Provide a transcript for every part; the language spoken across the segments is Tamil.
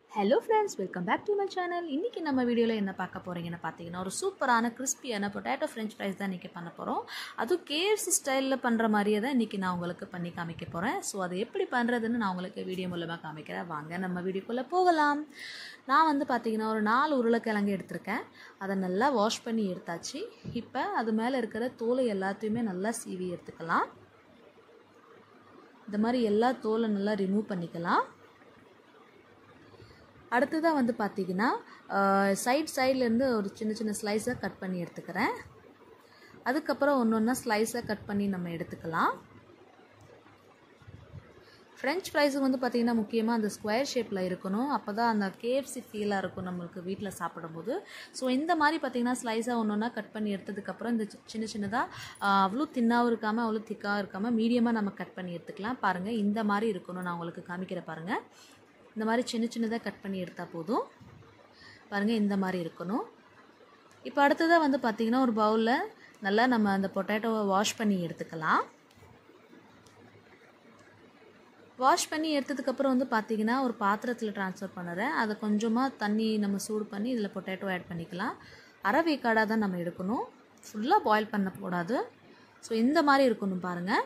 hello friends welcome back to my channel இன்றைக்கி நம்ம வீடியோவில் என்ன பார்க்க போகிறீங்கன்னு பார்த்தீங்கன்னா ஒரு சூப்பரான கிறிஸ்பியான பொட்டேட்டோ ஃப்ரெஞ்ச் ஃப்ரைஸ் தான் இன்றைக்கி பண்ண போகிறோம் அதுவும் கேஎஃப்சி ஸ்டைலில் பண்ணுற மாதிரியே தான் இன்றைக்கி நான் உங்களுக்கு பண்ணி காமிக்க போகிறேன் ஸோ அது எப்படி பண்ணுறதுன்னு நான் உங்களுக்கு வீடியோ மூலமாக காமிக்கிறேன் வாங்க நம்ம வீடியோக்குள்ளே போகலாம் நான் வந்து பார்த்திங்கன்னா ஒரு நாலு உருளைக்கிழங்கு எடுத்திருக்கேன் அதை நல்லா வாஷ் பண்ணி எடுத்தாச்சு இப்போ அது மேலே இருக்கிற தோலை எல்லாத்தையுமே நல்லா சீவி எடுத்துக்கலாம் இந்த மாதிரி எல்லா தோலை நல்லா ரிமூவ் பண்ணிக்கலாம் அடுத்ததாக வந்து பார்த்திங்கன்னா சைட் சைட்லேருந்து ஒரு சின்ன சின்ன ஸ்லைஸாக கட் பண்ணி எடுத்துக்கிறேன் அதுக்கப்புறம் ஒன்று ஒன்றா ஸ்லைஸாக கட் பண்ணி நம்ம எடுத்துக்கலாம் ஃப்ரெஞ்ச் ஃப்ரைஸுக்கு வந்து பார்த்திங்கன்னா முக்கியமாக அந்த ஸ்கொயர் ஷேப்பில் இருக்கணும் அப்போ தான் அந்த கேஎஃப்சி ஃபீலாக இருக்கும் நம்மளுக்கு வீட்டில் சாப்பிடும்போது ஸோ இந்த மாதிரி பார்த்திங்கன்னா ஸ்லைஸாக ஒன்று ஒன்றா கட் பண்ணி எடுத்ததுக்கப்புறம் இந்த சின்ன சின்னதாக அவ்வளோ தின்னாகவும் இருக்காமல் அவ்வளோ திக்காகவும் இருக்காமல் மீடியமாக நம்ம கட் பண்ணி எடுத்துக்கலாம் பாருங்கள் இந்த மாதிரி இருக்கணும் நான் உங்களுக்கு காமிக்கிற பாருங்கள் இந்த மாதிரி சின்ன சின்னதாக கட் பண்ணி எடுத்தால் போதும் பாருங்கள் இந்த மாதிரி இருக்கணும் இப்போ அடுத்ததாக வந்து பார்த்திங்கன்னா ஒரு பவுலில் நல்லா நம்ம அந்த பொட்டேட்டோவை வாஷ் பண்ணி எடுத்துக்கலாம் வாஷ் பண்ணி எடுத்ததுக்கப்புறம் வந்து பார்த்திங்கன்னா ஒரு பாத்திரத்தில் ட்ரான்ஸ்ஃபர் பண்ணுறேன் அதை கொஞ்சமாக தண்ணி நம்ம சூடு பண்ணி இதில் பொட்டேட்டோ ஆட் பண்ணிக்கலாம் அரை வேக்காடாக தான் நம்ம எடுக்கணும் ஃபுல்லாக பாயில் பண்ணக்கூடாது ஸோ இந்த மாதிரி இருக்கணும் பாருங்கள்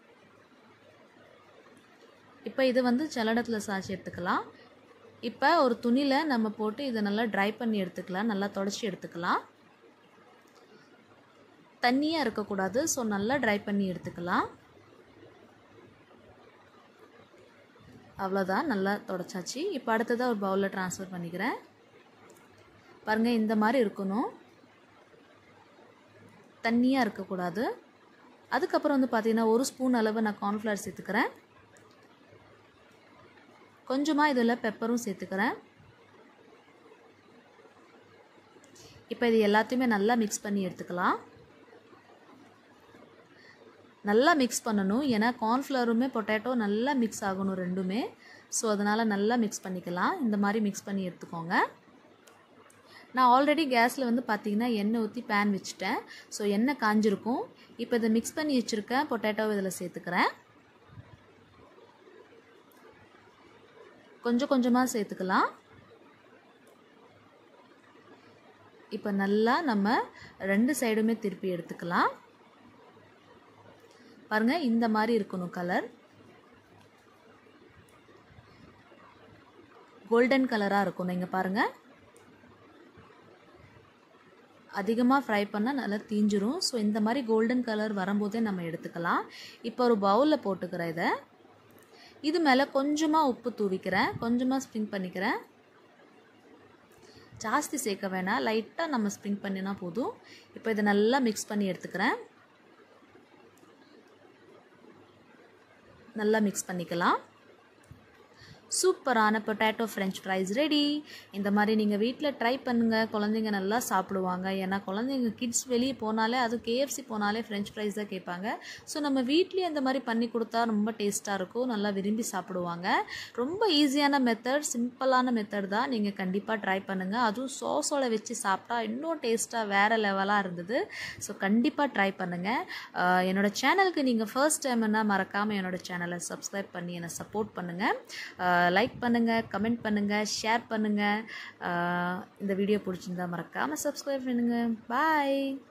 இப்போ இது வந்து ஜலடத்தில் சாய்ச்சி எடுத்துக்கலாம் இப்போ ஒரு துணியில் நம்ம போட்டு இதை நல்லா ட்ரை பண்ணி எடுத்துக்கலாம் நல்லா தொடச்சி எடுத்துக்கலாம் தண்ணியாக இருக்கக்கூடாது ஸோ நல்லா ட்ரை பண்ணி எடுத்துக்கலாம் அவ்வளோதான் நல்லா தொடச்சாச்சு இப்போ அடுத்ததாக ஒரு பவுலில் ட்ரான்ஸ்ஃபர் பண்ணிக்கிறேன் பாருங்கள் இந்த மாதிரி இருக்கணும் தண்ணியாக இருக்கக்கூடாது அதுக்கப்புறம் வந்து பார்த்திங்கன்னா ஒரு ஸ்பூன் அளவு நான் கார்ன்ஃப்ளவர் சேர்த்துக்கிறேன் கொஞ்சமாக இதில் பெப்பரும் சேர்த்துக்கிறேன் இப்போ இது எல்லாத்தையுமே நல்லா மிக்ஸ் பண்ணி எடுத்துக்கலாம் நல்லா மிக்ஸ் பண்ணணும் ஏன்னா கார்ன்ஃப்ளவருமே பொட்டேட்டோ நல்லா மிக்ஸ் ஆகணும் ரெண்டுமே ஸோ அதனால் நல்லா மிக்ஸ் பண்ணிக்கலாம் இந்த மாதிரி மிக்ஸ் பண்ணி எடுத்துக்கோங்க நான் ஆல்ரெடி கேஸில் வந்து பார்த்திங்கன்னா எண்ணெய் ஊற்றி பேன் வச்சுட்டேன் ஸோ எண்ணெய் காஞ்சிருக்கும் இப்போ இதை மிக்ஸ் பண்ணி வச்சுருக்கேன் பொட்டேட்டோவை இதில் சேர்த்துக்கிறேன் கொஞ்சம் கொஞ்சமாக சேர்த்துக்கலாம் இப்போ நல்லா நம்ம ரெண்டு சைடுமே திருப்பி எடுத்துக்கலாம் பாருங்கள் இந்த மாதிரி இருக்கணும் கலர் கோல்டன் கலராக இருக்கணும் இங்கே பாருங்கள் அதிகமாக ஃப்ரை பண்ணால் நல்லா தீஞ்சிரும் ஸோ இந்த மாதிரி கோல்டன் கலர் வரும்போதே நம்ம எடுத்துக்கலாம் இப்போ ஒரு பவுலில் போட்டுக்கிறேன் இதை இது மேலே கொஞ்சமாக உப்பு தூவிக்கிறேன் கொஞ்சமாக ஸ்ப்ரிங் பண்ணிக்கிறேன் ஜாஸ்தி சேர்க்க வேணாம் லைட்டாக நம்ம ஸ்ப்ரிங் பண்ணினா போதும் இப்போ இதை நல்லா மிக்ஸ் பண்ணி எடுத்துக்கிறேன் நல்லா மிக்ஸ் பண்ணிக்கலாம் சூப்பரான பொட்டேட்டோ ஃப்ரெஞ்ச் ஃப்ரைஸ் ரெடி இந்த மாதிரி நீங்கள் வீட்டில் ட்ரை பண்ணுங்கள் குழந்தைங்க நல்லா சாப்பிடுவாங்க ஏன்னா குழந்தைங்க கிட்ஸ் வெளியே போனாலே அது கேஎஃப்சி போனாலே ஃப்ரெஞ்ச் ஃப்ரைஸ் தான் கேட்பாங்க ஸோ நம்ம வீட்லேயே இந்த மாதிரி பண்ணி கொடுத்தா ரொம்ப டேஸ்ட்டாக இருக்கும் நல்லா விரும்பி சாப்பிடுவாங்க ரொம்ப ஈஸியான மெத்தட் சிம்பிளான மெத்தட் தான் நீங்கள் கண்டிப்பாக ட்ரை பண்ணுங்கள் அதுவும் சோஸோட வச்சு சாப்பிட்டா இன்னும் டேஸ்ட்டாக வேறு லெவலாக இருந்தது ஸோ கண்டிப்பாக ட்ரை பண்ணுங்கள் என்னோடய சேனலுக்கு நீங்கள் ஃபர்ஸ்ட் டைம்னா மறக்காமல் என்னோடய சேனலை சப்ஸ்கிரைப் பண்ணி என்னை சப்போர்ட் பண்ணுங்கள் லைக் பண்ணுங்கள் கமெண்ட் பண்ணுங்கள் ஷேர் பண்ணுங்கள் இந்த வீடியோ பிடிச்சிருந்தா மறக்காமல் சப்ஸ்கிரைப் பண்ணுங்கள் பாய்